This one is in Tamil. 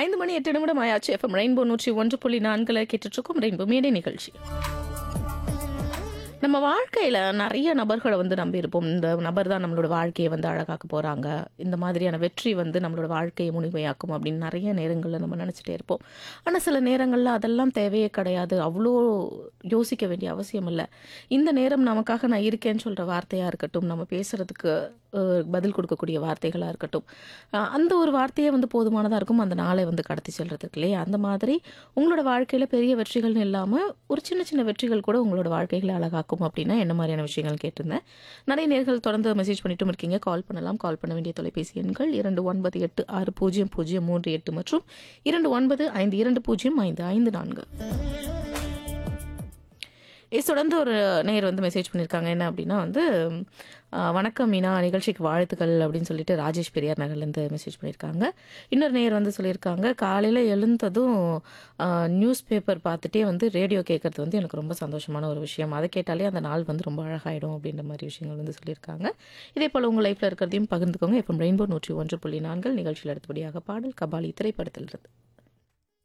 ஐந்து மணி எட்டு நிமிடம் ஆயாச்சு எஃப்எம் ரெயின்போ நூற்றி ஒன்று புள்ளி நான்கில் கேட்டுட்ருக்கோம் ரெயின்போ மேடை நிகழ்ச்சி நம்ம வாழ்க்கையில் நிறைய நபர்களை வந்து நம்பியிருப்போம் இந்த நபர் தான் நம்மளோட வாழ்க்கையை வந்து அழகாக்க போகிறாங்க இந்த மாதிரியான வெற்றி வந்து நம்மளோட வாழ்க்கையை முழுமையாக்கும் அப்படின்னு நிறைய நேரங்களில் நம்ம நினச்சிட்டே இருப்போம் ஆனால் சில நேரங்களில் அதெல்லாம் தேவையே கிடையாது அவ்வளோ யோசிக்க வேண்டிய அவசியம் இல்லை இந்த நேரம் நமக்காக நான் இருக்கேன்னு சொல்கிற வார்த்தையாக இருக்கட்டும் நம்ம பேசுகிறதுக்கு பதில் கொடுக்கக்கூடிய வார்த்தைகளாக இருக்கட்டும் அஹ், அந்த ஒரு வார்த்தையே வந்து போதுமானதாக இருக்கும் அந்த நாளை வந்து கடத்தி செல்றதுக்கு இல்லையா அந்த மாதிரி உங்களோட வாழ்க்கையில் பெரிய வெற்றிகள்னு இல்லாமல் ஒரு சின்ன சின்ன வெற்றிகள் கூட உங்களோட வாழ்க்கைகளை அழகாக்கும் அப்படின்னா என்ன மாதிரியான விஷயங்கள் கேட்டிருந்தேன் நிறைய நேர்கள் தொடர்ந்து மெசேஜ் பண்ணிட்டும் இருக்கீங்க கால் பண்ணலாம் கால் பண்ண வேண்டிய தொலைபேசி எண்கள் இரண்டு ஒன்பது எட்டு ஆறு பூஜ்ஜியம் பூஜ்ஜியம் மூன்று எட்டு மற்றும் இரண்டு ஒன்பது ஐந்து இரண்டு பூஜ்ஜியம் ஐந்து ஐந்து நான்கு இதை தொடர்ந்து ஒரு நேயர் வந்து மெசேஜ் பண்ணியிருக்காங்க என்ன அப்படின்னா வந்து ஆஹ், வணக்கம் மீனா நிகழ்ச்சிக்கு வாழ்த்துக்கள் அப்படின்னு சொல்லிட்டு ராஜேஷ் பெரியார் நகர்லேருந்து மெசேஜ் பண்ணியிருக்காங்க இன்னொரு நேயர் வந்து சொல்லியிருக்காங்க காலையில் எழுந்ததும் நியூஸ் பேப்பர் பார்த்துட்டே வந்து ரேடியோ கேட்கறது வந்து எனக்கு ரொம்ப சந்தோஷமான ஒரு விஷயம் அதை கேட்டாலே அந்த நாள் வந்து ரொம்ப அழகாயிடும் அப்படின்ற மாதிரி விஷயங்கள் வந்து சொல்லியிருக்காங்க இதே போல் உங்கள் லைஃப்பில் இருக்கிறதையும் பகிர்ந்துக்கோங்க இப்போ ரெயின்போ நூற்றி ஒன்று புள்ளி நான்கு நிகழ்ச்சியில் அடுத்தபடியாக பாடல் கபாலி திரைப்படத்தில் இருந்து